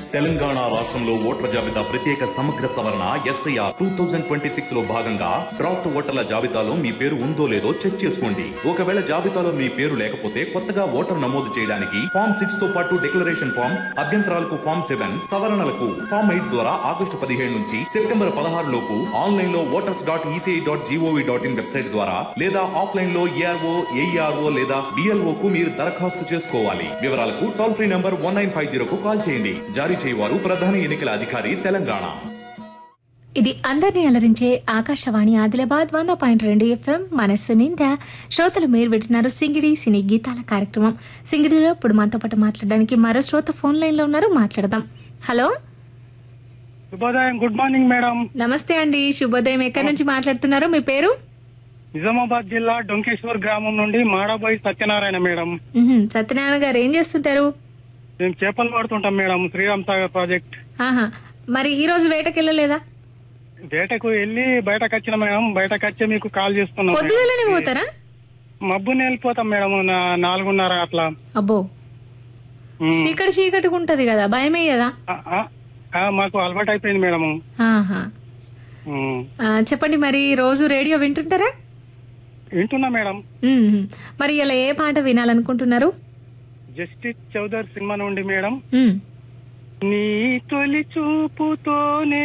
తెలంగాణ రాష్ట్రంలో ఓటర్ల జాబితా ప్రత్యేక సమగ్ర సవరణ SIR two thousand twenty six లో భాగంగా డ్రాఫ్ట్ ఓటర్ల జాబితాలో మీ పేరు ఉందో లేదో చెక్ చేసుకోండి ఒకవేళ జాబితాలో మీ పేరు లేకపోతే కొత్తగా ఓటర్ నమోదు చేయడానికి ఫామ్ సిక్స్ తో పాటు డిక్లరేషన్ ఫామ్ అభ్యంతరాలకు ఫామ్ సెవెన్ సవరణలకు ఫామ్ ఎయిట్ ద్వారా ఆగస్టు పదిహేడు నుంచి సెప్టెంబర్ పదహారు లోపు ఆన్లైన్ లో voters dot ECI dot GOV dot in website ద్వారా లేదా ఆఫ్లైన్ లో ఏఆర్ఓ ఏఈఆర్ఓ లేదా బిఎల్ఓ కు మీరు దరఖాస్తు చేసుకోవాలి వివరాలకు toll free number one nine five zero కు కాల్ చేయండి జారీ చేయవారు ప్రధాన ఎన్నికల అధికారి తెలంగాణ ఇది అందరినీ అలరించే ఆకాశవాణి ఆదిలాబాద్ వంద పాయింట్ రెండు ఎఫ్ఎం మనస్సు నిండా శ్రోతలు మీరు వింటున్నారు సింగిడి సినీ గీతాల కార్యక్రమం సింగిడిలో ఇప్పుడు మనతో పాటు మాట్లాడడానికి మరో శ్రోత ఫోన్ లైన్ లో ఉన్నారు మాట్లాడదాం హలో శుభోదయం గుడ్ మార్నింగ్ మేడం నమస్తే అండి శుభోదయం ఎక్కడి నుంచి మాట్లాడుతున్నారు మీ పేరు నిజామాబాద్ జిల్లా డొంకేశ్వర్ గ్రామం నుండి మాడాబాయి సత్యనారాయణ మేడం ఉహుం, సత్యనారాయణ గారు ఏం చేస్తుంటారు మేము చేపలు పడుతుంటాం మేడం శ్రీరామ్ సాగర్ ప్రాజెక్ట్ ఆహా మరి ఈ రోజు వేటకి వెళ్ళలేదా వేటకు వెళ్ళి బయటకు వచ్చిన మేడం బయటకు వచ్చి మీకు కాల్ చేస్తున్నాం మేడం. పొద్దుగలనే పోతారా మబ్బుని వెళ్ళిపోతాం మేడం నా- నాలుగున్నర అట్లా అబ్బో ఉమ్. చీకటి చీకటిగా ఉంటది కదా భయమే కదా ఆ, ఆ, ఆ, మాకు అలవాటు అయిపోయింది మేడం ఆహా ఉమ్. ఆ, చెప్పండి మరి రోజు రేడియో వింటుంటారా వింటున్నా మేడం మ్మ్. మరి ఇలా ఏ పాట వినాలనుకుంటున్నారు జస్టిస్ చౌదర్ సినిమా నుండి మేడం మ్మ్. నీ తొలి చూపుతోనే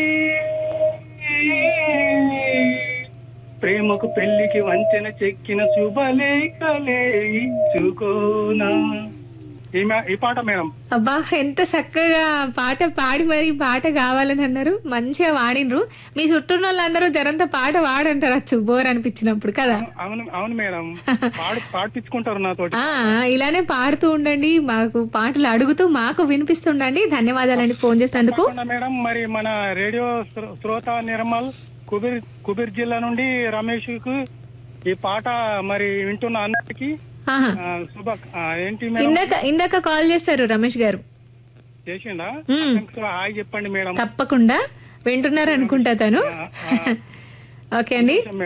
ప్రేమకు పెళ్లికి వంతెన చెక్కిన శుభలేఖలే ఇచ్చుకోనా ఈ మా- ఈ పాట మేడం అబ్బా ఎంత చక్కగా పాట పాడి మరి పాట కావాలని అన్నారు మంచిగా వాడినరు మీ చుట్టూ వాళ్ళందరూ జరంత పాట వాడంటారు అచ్చు బోర్ అనిపించినప్పుడు కదా అవును అవును మేడం పాడు పాడిపించుకుంటారు నాతోటి ఆ ఇలానే పాడుతూ ఉండండి మాకు పాటలు అడుగుతూ మాకు వినిపిస్తుండండి ధన్యవాదాలండి ఫోన్ చేసినందుకు తప్పకుండా మేడం మరి మన రేడియో శ్రో- శ్రోత నిర్మల్ కుబీర్ కుబీర్ జిల్లా నుండి రమేష్ కు ఈ పాట మరి వింటున్న అందరికి ఆహా. ఆ, శుభ ఆ, ఏంటి మేడం ఇందాక ఇందాక కాల్ చేశారు రమేష్ గారు చేసిండా మ్మ్. అతనికి హాయ్ చెప్పండి మేడం తప్పకుండా వింటున్నారు అనుకుంటా తను ఓకే అండి మేడం